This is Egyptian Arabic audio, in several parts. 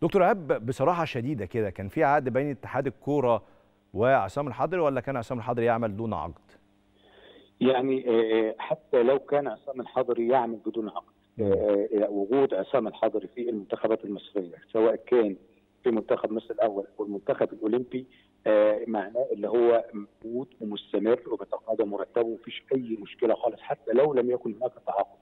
دكتور ايهاب بصراحه شديده كده كان في عقد بين اتحاد الكوره وعصام الحضري ولا كان عصام الحضري يعمل دون عقد؟ يعني آه، حتى لو كان عصام الحضري يعمل بدون عقد آه، آه، وجود عصام الحضري في المنتخبات المصريه سواء كان في منتخب مصر الاول او المنتخب الاولمبي آه، معناه اللي هو موجود ومستمر وبيتقاضى مرتبه ومفيش اي مشكله خالص حتى لو لم يكن هناك تعاقد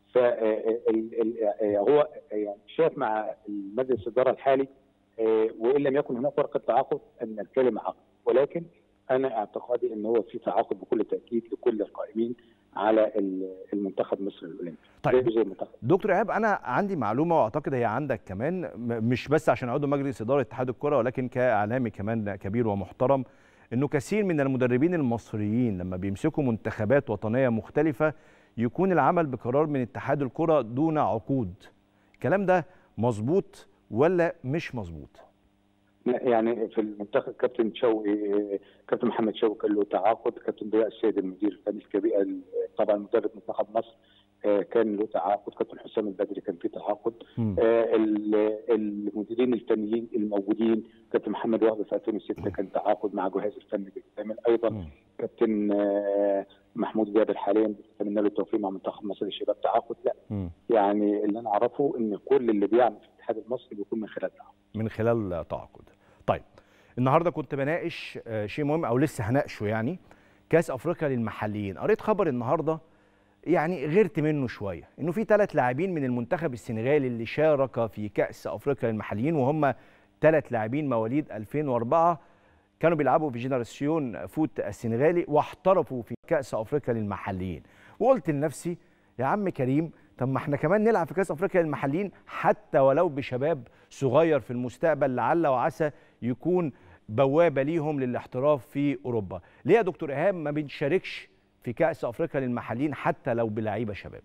فهو يعني شاف مع مجلس الاداره الحالي آه، وان لم يكن هناك ورقه تعاقد ان الكلمه عقد ولكن انا اعتقادي ان هو في تعاقد بكل تاكيد لكل القائمين على المنتخب مصر الاولمبي طيب. زي المنتخب دكتور ايهاب انا عندي معلومه واعتقد هي عندك كمان م- مش بس عشان عضو مجلس اداره اتحاد الكره ولكن كاعلامي كمان كبير ومحترم انه كثير من المدربين المصريين لما بيمسكوا منتخبات وطنيه مختلفه يكون العمل بقرار من اتحاد الكره دون عقود الكلام ده مظبوط ولا مش مظبوط لا، يعني في المنتخب كابتن شوقي كابتن محمد شوقي كان له تعاقد كابتن ضياء السيد المدير الفني الكبير طبعا مدرب منتخب مصر آه، كان له تعاقد كابتن حسام البدري كان في تعاقد مم. آه، ال- المديرين الفنيين الموجودين كابتن محمد وهبي في 2006 كان تعاقد مع جهاز الفني بالكامل ايضا مم. كابتن آه، محمود جابر حاليا بنتمنى له التوفيق مع منتخب مصر للشباب تعاقد لا مم. يعني اللي انا اعرفه ان كل اللي بيعمل في الاتحاد المصري بيكون من خلال تعاقد من خلال تعاقد طيب النهارده كنت بناقش آه، شيء مهم او لسه هناقشه يعني كاس افريقيا للمحليين قريت خبر النهارده يعني غيرت منه شويه انه في ثلاث لاعبين من المنتخب السنغالي اللي شارك في كاس افريقيا للمحليين وهم ثلاث لاعبين مواليد 2004 كانوا بيلعبوا في جنراسيون فوت السنغالي واحترفوا في كاس افريقيا للمحليين وقلت لنفسي يا عم كريم طب ما احنا كمان نلعب في كاس افريقيا للمحليين حتى ولو بشباب صغير في المستقبل لعل وعسى يكون بوابه ليهم للاحتراف في اوروبا ليه يا دكتور ايهاب ما بنشاركش في كاس افريقيا للمحليين حتى لو بلعيبه شباب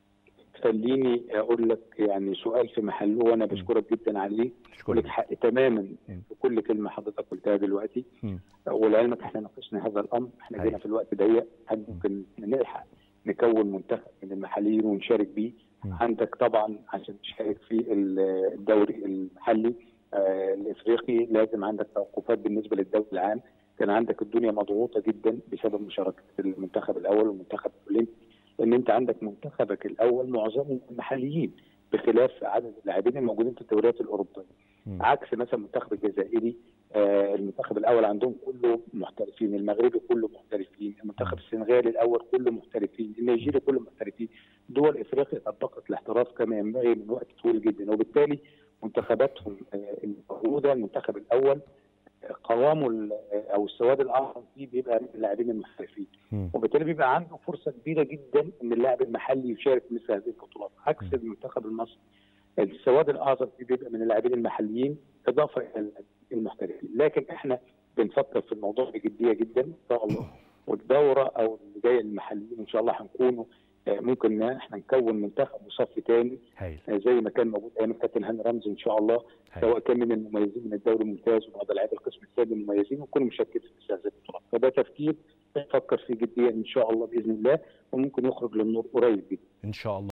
خليني اقول لك يعني سؤال في محله وانا بشكرك جدا عليه شكرا لك حق تماما مم. في كل كلمه حضرتك قلتها دلوقتي مم. ولعلمك احنا ناقشنا هذا الامر احنا أيوة. جينا في الوقت ضيق هل ممكن نلحق نكون منتخب من المحليين ونشارك بيه مم. عندك طبعا عشان تشارك في ال- الدوري المحلي آه، الافريقي لازم عندك توقفات بالنسبه للدوري العام كان عندك الدنيا مضغوطه جدا بسبب مشاركه المنتخب الاول والمنتخب الاولمبي لان انت عندك منتخبك الاول معظمهم محليين بخلاف عدد اللاعبين الموجودين في الدوريات الاوروبيه مم. عكس مثلا المنتخب الجزائري آه، المنتخب الاول عندهم كله محترفين المغربي كله محترفين المنتخب السنغالي الاول كله محترفين النيجيري كله محترفين دول افريقيا طبقت الاحتراف كما ينبغي من وقت طويل جدا وبالتالي منتخباتهم آه، الموجوده المنتخب الاول آه، قوامه ال- آه، او السواد الاعظم فيه بيبقى من اللاعبين المحترفين مم. وبالتالي بيبقى عنده فرصه كبيره جدا ان اللاعب المحلي يشارك في مثل هذه البطولات عكس المنتخب المصري السواد الاعظم فيه بيبقى من اللاعبين المحليين اضافه الى المحترفين لكن احنا بنفكر في الموضوع بجديه جدا ان شاء الله والدوره او اللي جايه المحليين ان شاء الله هنكونوا آه، ممكن ان احنا نكون منتخب وصف تاني هايل آه، زي ما كان موجود ايام الكابتن هاني رمزي ان شاء الله هايل سواء كان من المميزين من الدوري الممتاز وبعض لاعبي القسم الثاني المميزين ويكونوا مشاركين في مثل هذه البطولات فده تفكير نفكر فيه جديا ان شاء الله باذن الله وممكن يخرج للنور قريب جدا ان شاء الله